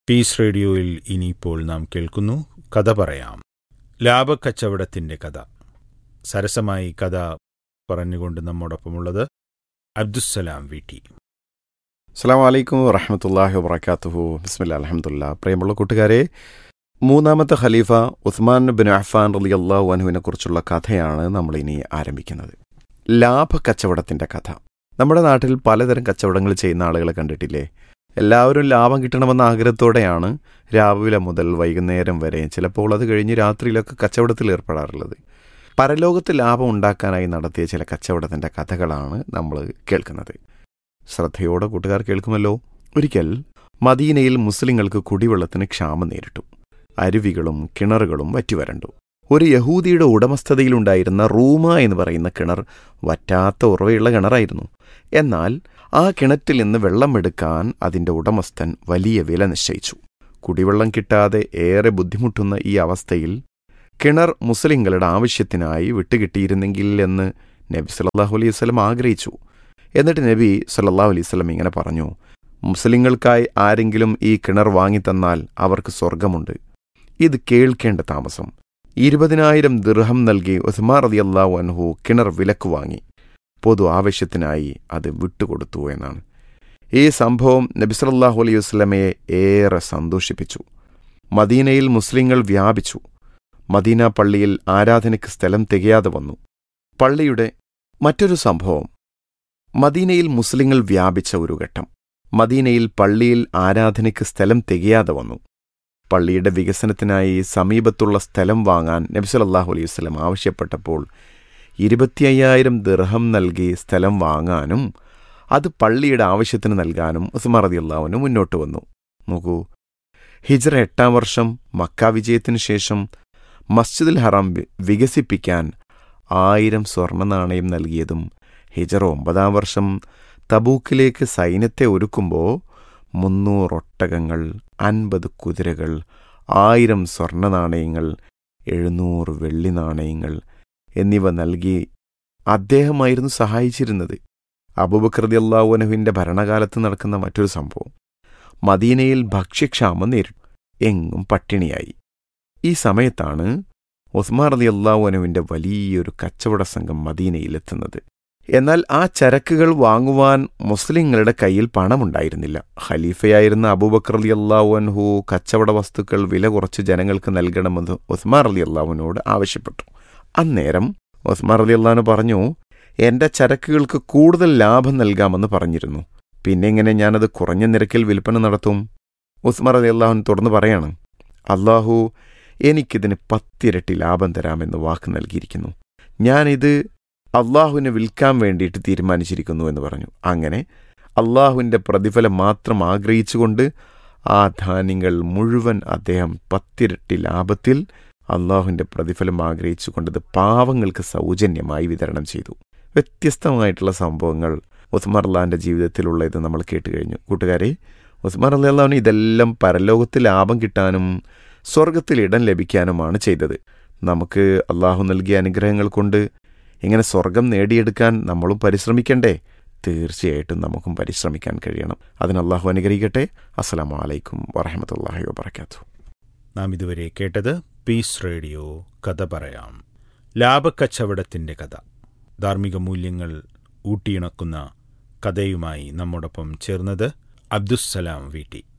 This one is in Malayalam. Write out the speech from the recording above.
പീസ് റേഡിയോയിൽ ഇനിയിപ്പോൾ നാം കേൾക്കുന്നു കഥ പറയാം ലാഭക്കച്ചവടത്തിന്റെ കഥ സരസമായി കഥ പറഞ്ഞുകൊണ്ട് നമ്മോടൊപ്പമുള്ളത് അബ്ദുസ്സലാം വീട്ടി അസ്സാം വലൈക്കും വറഹമത്തല്ലാഹി വബർക്കാത്തുഹു ബിസ്മില്ല അലഹമുല്ല പ്രിയമുള്ള കൂട്ടുകാരെ മൂന്നാമത്തെ ഖലീഫ ഉസ്മാൻ ബിൻ അഫാൻ റലി അള്ളാഹു അനുവിനെ കുറിച്ചുള്ള കഥയാണ് നമ്മൾ ഇനി ആരംഭിക്കുന്നത് ലാഭ കച്ചവടത്തിന്റെ കഥ നമ്മുടെ നാട്ടിൽ പലതരം കച്ചവടങ്ങൾ ചെയ്യുന്ന ആളുകളെ കണ്ടിട്ടില്ലേ എല്ലാവരും ലാഭം കിട്ടണമെന്ന ആഗ്രഹത്തോടെയാണ് രാവിലെ മുതൽ വൈകുന്നേരം വരെ ചിലപ്പോൾ അത് കഴിഞ്ഞ് രാത്രിയിലൊക്കെ കച്ചവടത്തിൽ ഏർപ്പെടാറുള്ളത് പരലോകത്ത് ലാഭം ഉണ്ടാക്കാനായി നടത്തിയ ചില കച്ചവടത്തിന്റെ കഥകളാണ് നമ്മൾ കേൾക്കുന്നത് ശ്രദ്ധയോടെ കൂട്ടുകാർ കേൾക്കുമല്ലോ ഒരിക്കൽ മദീനയിൽ മുസ്ലിങ്ങൾക്ക് കുടിവെള്ളത്തിന് ക്ഷാമം നേരിട്ടു അരുവികളും കിണറുകളും വറ്റിവരണ്ടു ഒരു യഹൂദിയുടെ ഉടമസ്ഥതയിലുണ്ടായിരുന്ന റൂമ എന്ന് പറയുന്ന കിണർ വറ്റാത്ത ഉറവയുള്ള കിണറായിരുന്നു എന്നാൽ ആ കിണറ്റിൽ നിന്ന് വെള്ളമെടുക്കാൻ അതിന്റെ ഉടമസ്ഥൻ വലിയ വില നിശ്ചയിച്ചു കുടിവെള്ളം കിട്ടാതെ ഏറെ ബുദ്ധിമുട്ടുന്ന ഈ അവസ്ഥയിൽ കിണർ മുസ്ലിങ്ങളുടെ ആവശ്യത്തിനായി വിട്ടുകിട്ടിയിരുന്നെങ്കിൽ എന്ന് നബി സല്ലല്ലാഹു അലൈഹി വസല്ലം ആഗ്രഹിച്ചു എന്നിട്ട് നബി സല്ലല്ലാഹു അലൈഹി വസല്ലം ഇങ്ങനെ പറഞ്ഞു മുസ്ലിങ്ങൾക്കായി ആരെങ്കിലും ഈ കിണർ വാങ്ങിത്തന്നാൽ അവർക്ക് സ്വർഗമുണ്ട് ഇത് കേൾക്കേണ്ട താമസം ഇരുപതിനായിരം ദിർഹം നൽകി ഉസ്മാൻ റളിയല്ലാഹു അൻഹു കിണർ വിലക്ക് വാങ്ങി പൊതു ആവശ്യത്തിനായി അത് വിട്ടുകൊടുത്തു എന്നാണ് ഈ സംഭവം നബി സല്ലല്ലാഹു അലൈഹി വസല്ലമയെ ഏറെ സന്തോഷിപ്പിച്ചു മദീനയിൽ മുസ്ലിങ്ങൾ വ്യാപിച്ചു മദീന പള്ളിയിൽ ആരാധനയ്ക്ക് സ്ഥലം തികയാതെ വന്നു പള്ളിയുടെ മറ്റൊരു സംഭവം മദീനയിൽ മുസ്ലിങ്ങൾ വ്യാപിച്ച ഒരു ഘട്ടം മദീനയിൽ പള്ളിയിൽ ആരാധനയ്ക്ക് സ്ഥലം തികയാതെ വന്നു പള്ളിയുടെ വികസനത്തിനായി സമീപത്തുള്ള സ്ഥലം വാങ്ങാൻ നബിസലല്ലാഹു അലൈഹി വസ്ലം ആവശ്യപ്പെട്ടപ്പോൾ ഇരുപത്തിയ്യായിരം ദിർഹം നൽകി സ്ഥലം വാങ്ങാനും അത് പള്ളിയുടെ ആവശ്യത്തിന് നൽകാനും ഉസ്മാൻ റതി അള്ളാഹുവിന് മുന്നോട്ട് വന്നു നോക്കൂ ഹിജ്റ എട്ടാം വർഷം മക്ക വിജയത്തിനു ശേഷം മസ്ജിദുൽ ഹറാം വികസിപ്പിക്കാൻ ആയിരം സ്വർണ്ണ നാണയം നൽകിയതും ഹിജറ ഒമ്പതാം വർഷം തബൂക്കിലേക്ക് സൈന്യത്തെ ഒരുക്കുമ്പോൾ മുന്നൂറൊട്ടകങ്ങൾ അൻപത് കുതിരകൾ ആയിരം സ്വർണ്ണ നാണയങ്ങൾ എഴുന്നൂറ് വെള്ളി നാണയങ്ങൾ എന്നിവ നൽകി അദ്ദേഹമായിരുന്നു സഹായിച്ചിരുന്നത് അബുബക്രതി അള്ളാഹുനഹുവിൻ്റെ ഭരണകാലത്ത് നടക്കുന്ന മറ്റൊരു സംഭവം മദീനയിൽ ഭക്ഷ്യക്ഷാമം നേരിട്ടു എങ്ങും പട്ടിണിയായി ഈ സമയത്താണ് ഒസ്മാർ അലി അള്ളാഹുനുവിൻ്റെ വലിയൊരു കച്ചവട സംഘം മദീനയിലെത്തുന്നത് എന്നാൽ ആ ചരക്കുകൾ വാങ്ങുവാൻ മുസ്ലിങ്ങളുടെ കയ്യിൽ പണമുണ്ടായിരുന്നില്ല ഖലീഫയായിരുന്ന അബൂബക്കർ അലി അള്ളാഹുഅൻഹു കച്ചവട വസ്തുക്കൾ വില കുറച്ച് ജനങ്ങൾക്ക് നൽകണമെന്ന് ഉസ്മാർ അലി അള്ളാഹുവിനോട് ആവശ്യപ്പെട്ടു അന്നേരം ഉസ്മാർ അലി അള്ളഹാന് പറഞ്ഞു എന്റെ ചരക്കുകൾക്ക് കൂടുതൽ ലാഭം നൽകാമെന്ന് പറഞ്ഞിരുന്നു പിന്നെ എങ്ങനെ ഞാനത് കുറഞ്ഞ നിരക്കിൽ വിൽപ്പന നടത്തും ഉസ്മാർ അലി അള്ളാഹുൻ തുറന്നു പറയാണ് അള്ളാഹു എനിക്കിതിന് പത്തിരട്ടി ലാഭം തരാമെന്ന് വാക്ക് നൽകിയിരിക്കുന്നു ഞാനിത് അള്ളാഹുവിനെ വിൽക്കാൻ വേണ്ടിയിട്ട് തീരുമാനിച്ചിരിക്കുന്നു എന്ന് പറഞ്ഞു അങ്ങനെ അള്ളാഹുവിൻ്റെ പ്രതിഫലം മാത്രം ആഗ്രഹിച്ചുകൊണ്ട് ആ ധാന്യങ്ങൾ മുഴുവൻ അദ്ദേഹം പത്തിരട്ടി ലാഭത്തിൽ അള്ളാഹുവിൻ്റെ പ്രതിഫലം ആഗ്രഹിച്ചുകൊണ്ടത് പാവങ്ങൾക്ക് സൗജന്യമായി വിതരണം ചെയ്തു വ്യത്യസ്തമായിട്ടുള്ള സംഭവങ്ങൾ ഉസ്മാർ അള്ളാഹിൻ്റെ ജീവിതത്തിലുള്ള ഇത് നമ്മൾ കേട്ട് കഴിഞ്ഞു കൂട്ടുകാരെ ഉസ്മാർ അള്ളാഹുവിന് ഇതെല്ലാം പരലോകത്ത് ലാഭം കിട്ടാനും സ്വർഗത്തിൽ ഇടം ലഭിക്കാനുമാണ് ചെയ്തത് നമുക്ക് അള്ളാഹു നൽകിയ അനുഗ്രഹങ്ങൾ കൊണ്ട് ഇങ്ങനെ സ്വർഗം നേടിയെടുക്കാൻ നമ്മളും പരിശ്രമിക്കണ്ടേ തീർച്ചയായിട്ടും നമുക്കും പരിശ്രമിക്കാൻ കഴിയണം അതിന് അള്ളാഹു അനുഗ്രഹിക്കട്ടെ അസ്സാം വലൈക്കും വറഹമത്തല്ലാഹി വാബർക്കാത്തു നാം ഇതുവരെ കേട്ടത് പീസ് റേഡിയോ കഥ പറയാം ലാഭക്കച്ചവടത്തിന്റെ കഥ ധാർമ്മിക മൂല്യങ്ങൾ ഊട്ടിയിണക്കുന്ന കഥയുമായി നമ്മോടൊപ്പം ചേർന്നത് അബ്ദുസ്സലാം വീട്ടി